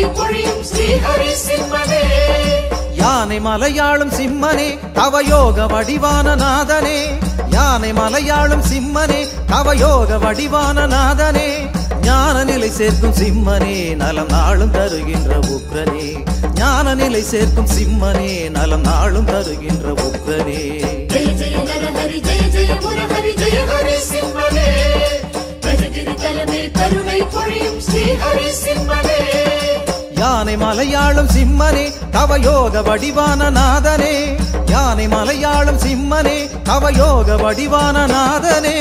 கருணை பொழியும் ஸ்ரீஹரி சிம்மனே யானை மலையாளும் சிம்மனே தவயோக வடிவான நாதனே யானை மலையாளும் சிம்மனே தவயோக வடிவான நாதனே ஞான நிலை சேர்க்கும் சிம்மனே நலம் நாளும் தருகின்ற உக்ரனே ஞான நிலை சேர்க்கும் சிம்மனே நலம் நாளும் தருகின்ற உக்ரனே ஜெய ஜெய நரஹரி ஜெய ஜெய முரஹரி ஜெய ஹரி சிம்மனே கஜகிரி தலைமை கருணை பொழியும் ஸ்ரீஹரி சிம்மனே யானை மலையாளும் சிம்மனே தவயோக வடிவான நாதனே யானை மலையாளும் சிம்மனே தவயோக வடிவான நாதனே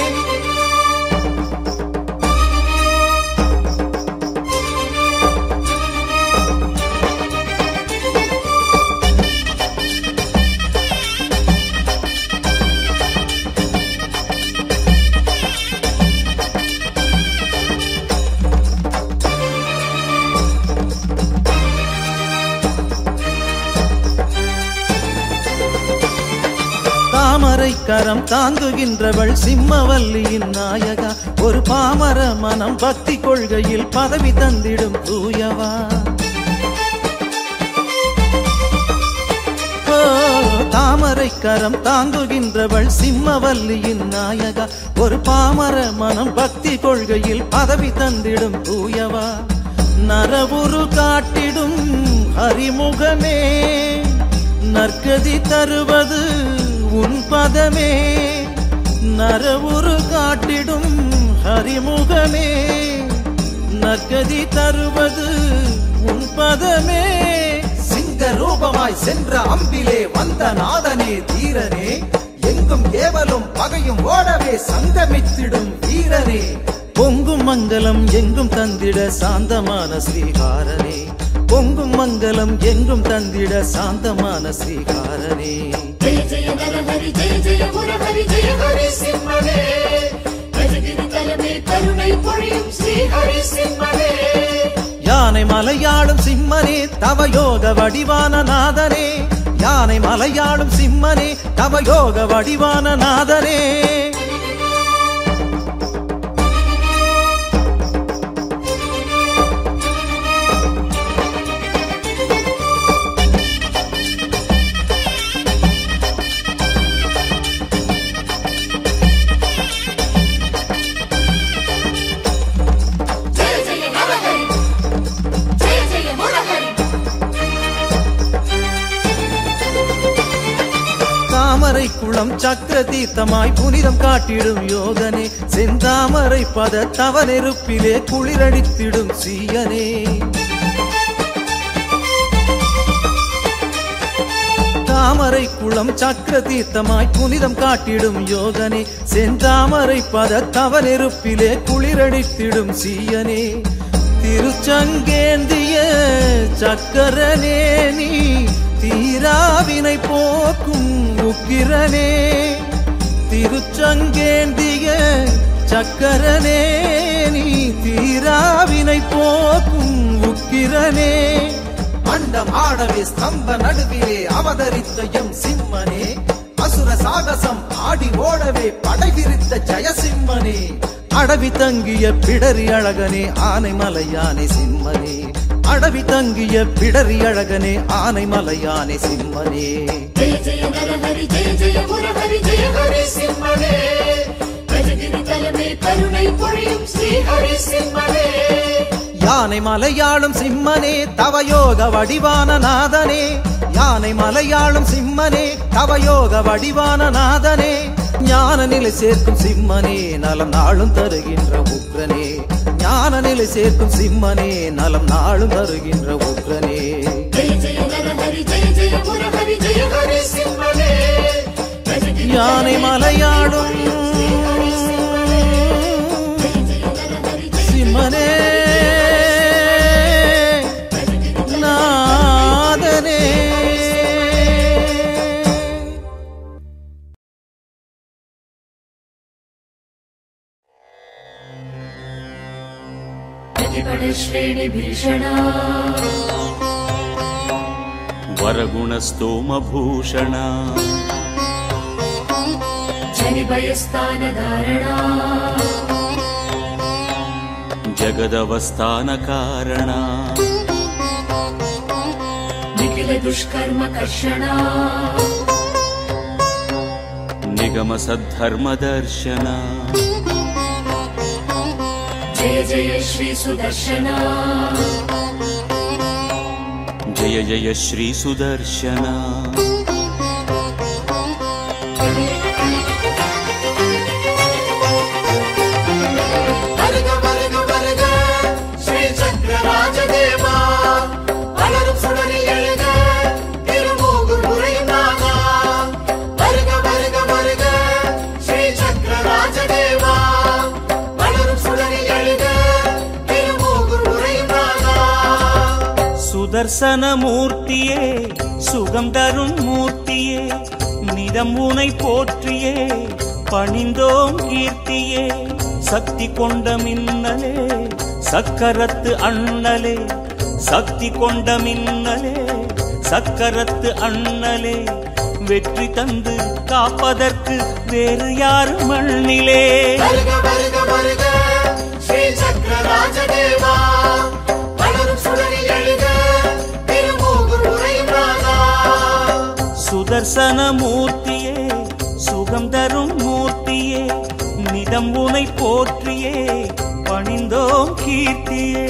தாமரை கரம் தாங்குகின்றவள் சிம்மவல்லியின் நாயகா ஒரு பாமர மனம் பக்தி கொள்கையில் பதவி தந்திடும் தூயவா ஓ, தாமரை கரம் தாங்குகின்றவள் சிம்மவல்லியின் நாயகா ஒரு பாமர மனம் பக்தி கொள்கையில் பதவி தந்திடும் தூயவா நரவுரு காட்டிடும் ஹரிமுகமே நற்கதி தருவது உன் பதமே நரவுரு காட்டிடும் ஹரிமுகமே நற்கதி தருவது உன் பதமே சிங்க ரூபமாய் சென்ற அம்பிலே வந்த நாதனே தீரனே எங்கும் ஏவலும் பகையும் ஓடவே சங்கமித்திடும் வீரனே பொங்கும் மங்கலம் எங்கும் தந்திட சாந்தமான ஸ்ரீகாரனே பொங்கும் மங்கலம் எங்கும் தந்திட சாந்தமான ஸ்ரீகாரனே ஜெய ஜெய நரஹரி ஜெய ஜெய முரஹரி ஜெய ஹரி சிம்மனே கஜகிரி தலைமை கருணை பொழியும் ஸ்ரீஹரி சிம்மனே யானை மலையாளும் சிம்மனே தவயோக வடிவான நாதனே யானை மலையாளும் சிம்மனே தவயோக வடிவான நாதனே ஜெய ஜெய நரஹரி ஜெய ஜெய முரஹரி தாமரை குளம் சக்கர தீர்த்தமாய் புனிதம் காட்டிடும் யோகனே செந்தாமரை பத தவ நெருப்பிலே குளிரடித்திடும் சீயனே தாமரை குளம் சக்கர தீர்த்தமாய் புனிதம் காட்டிடும் யோகனே செந்தாமரை பத தவ நெருப்பிலே குளிரடித்திடும் சீயனே திருச்சங்கேந்திய சக்கரனே நீ தீராவினை போக்கும் உக்கிரனே திருச்சங்கேந்திய சக்கரனே நீ தீராவினை போக்கும் உக்கிரனே அண்டம் ஆடவே ஸ்தம்ப நடுவிலே அவதரித்த எம் சிம்மனே அசுர சாகசம் ஆடி ஓடவே படைவிரித்த ஜெயசிம்மனே அடவி தங்கிய பிடரி அழகனே ஆனை மலையானே சிம்மனே அடவி தங்கிய பிடரி அழகனே ஆனை மலையானே சிம்மனே ஜெய ஜெய நரஹரி ஜெய ஜெய முரஹரி ஜெய ஹரி சிம்மனே கஜகிரி தலைமை கருணை பொழியும் ஸ்ரீஹரி சிம்மனே யானை மலையாளும் சிம்மனே தவயோக வடிவான நாதனே யானை மலையாளும் சிம்மனே தவயோக வடிவான நாதனே ஞான நிலை சேர்க்கும் சிம்மனே நலம் நாளும் தருகின்ற உக்ரனே ஞான நிலை சேர்க்கும் சிம்மனே நலம் நாளும் தருகின்ற உக்ரனே ஜெய ஜெய நரஹரி ஜெய ஜெய முரஹரி ஜெய ஹரி சிம்மனே கஜகிரி யானை மலையாளும் ஸ்ரீஹரி சிம்மனே ஜெய ஜெய நரஹரி ஜெய சிம்மனே நாதனே प्रतिपडश्रेणि भीषणा वरगुणस्तोमभूषण जनिभयस्थानधारणा जगदवस्थानकारणा अखिल दुष्कर्म कर्षणा निगम सद्धर्मदर्शन जय जय श्री सुदर्शना जय जय श्री सुदर्शन வருக வருக வருக ஸ்ரீ சக்கர ராஜதேவா வளரும் சுடரி எழுக திருமூகுர் முறையும் நாதா வருக வருக வருக ஸ்ரீ சக்கர ராஜதேவா வளரும் சுடரி எழுக திருமூகுர் முறையும் நாதா சுதர்சன மூர்த்தியே சுகம் தரும் மூர்த்தியே நிதம் உனை போற்றியே பணிந்தோம் கீர்த்தியே சக்தி கொண்ட மின்னலே சக்கரத்து அண்ணலே சக்தி கொண்ட மின்னலே சக்கரத்து அண்ணலே வெற்றி தந்து காப்பதற்கு வேறு யாரு மண்ணிலே வருக வருக வருக ஸ்ரீ சக்கர ராஜதேவா வளரும் சுடரி எழுக திருமூகுர் உரையும் நாதா சுதர்சன மூர்த்தியே சுகம் தரும் மூர்த்தியே நிதம் உனை போற்றியே பணிந்தோம் கீர்த்தியே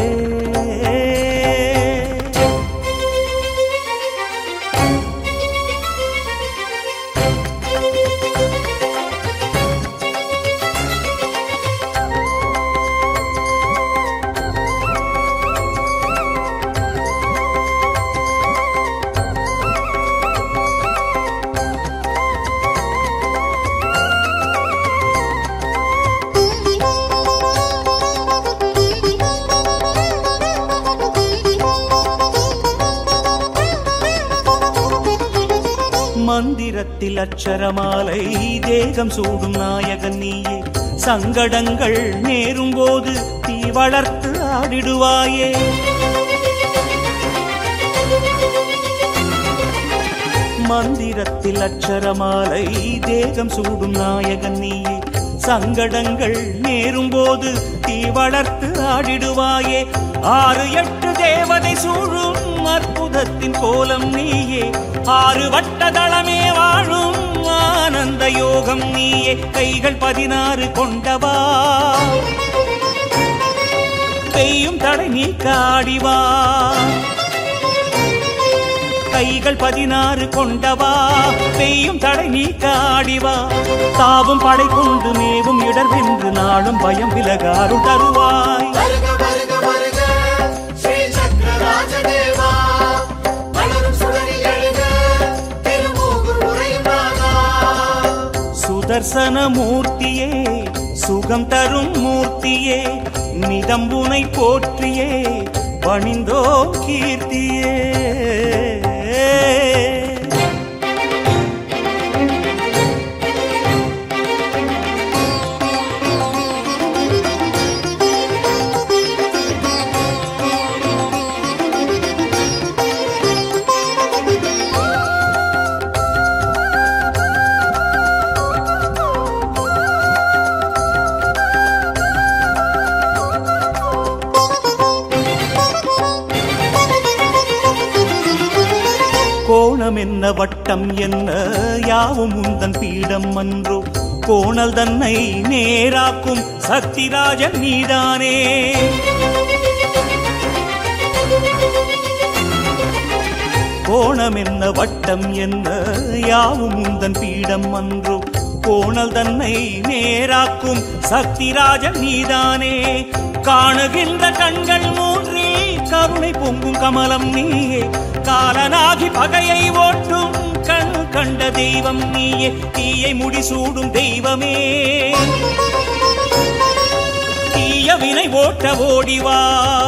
மந்திரத்தில் அச்சரமாலை தேகம் சூடும் நாயகன் நீயே சங்கடங்கள் நேரும் போது தீ வளர்த்து ஆடிடுவாயே மந்திரத்தில் அச்சரமாலை தேகம் சூடும் நாயகன் நீயே சங்கடங்கள் நேரும் போது தீ வளர்த்து ஆடிடுவாயே ஆறு எட்டு தேவதை சூழும் அற்புதத்தின் கோலம் நீயே ஆறு வட்ட தளமே வாழும் ஆனந்த யோகம் நீயே கைகள் பதினாறு கொண்டவா பெய்யும் தடை நீ காடிவா கைகள் பதினாறு கொண்டவா பெய்யும் தடை நீ காடிவா தாவும் படை கொண்டு மேவும் இடர் வென்று நாளும் பயம் விலகாரும் தருவாய் வருக வருக வருக ஸ்ரீ சக்கர ராஜதேவா வளரும் சுடரி எழுக திருமூகுர் உரையும் நாதா சுதர்சன மூர்த்தியே சுகம் தரும் மூர்த்தியே நிதம்புனை போற்றியே பணிந்தோ கீர்த்தியே கோணம் என்ன வட்டம் என்ன யாவும் உந்தன் பீடம் அன்றோ கோணல் தன்னை நேராக்கும் சக்திராஜன் நீதானே கோணம் என்ன வட்டம் என்ன யாவும் உந்தன் பீடம் அன்றோ கோணல் தன்னை நேராக்கும் சக்திராஜன் நீதானே காணுகின்ற கண்கள் மூன்றில் கருணை பொங்கும் கமலம் நீயே காலனாகி பகையை ஓட்டும் கண் கண்ட தெய்வம் நீயே தீயை முடிசூடும் தெய்வமே தீய வினை ஓட்ட ஓடிவா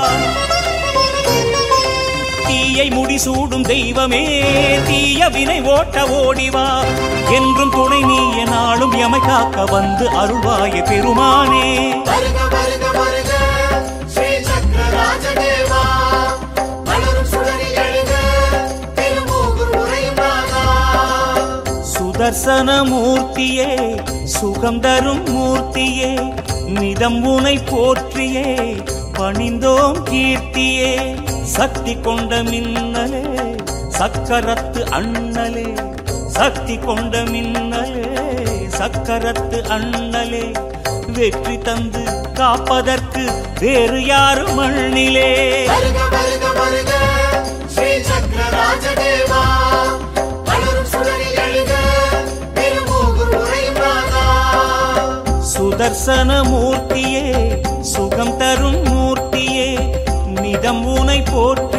தீயை முடிசூடும் தெய்வமே தீய வினை ஓட்ட ஓடிவா என்றும் துணை நீய நாளும் எமை காக்க வந்து அருள்வாய பெருமானே வருக வருக வருக ஸ்ரீ சக்கர ராஜதேவா வளரும் சுடரி எழுக திருமூகுர் உரையும் நாதா சுதர்சன மூர்த்தியே சுகம் தரும் மூர்த்தியே நிதம் உனை போற்றியே பணிந்தோம் கீர்த்தியே சக்தி கொண்ட மின்னலே சக்கரத்து அண்ணலே சக்தி கொண்ட மின்னலே சக்கரத்து அண்ணலே வெற்றி தந்து காப்பதற்கு வேறு யாரும் மண்ணிலே வருக வருக வருக ஸ்ரீ சக்கர ராஜதேவா வளரும் சுடரில் எழுக திருமூகுர் உரையும் நாதா சுதர்சன மூர்த்தியே சுகம் தரும் மூர்த்தியே நிதம் உனை போற்றி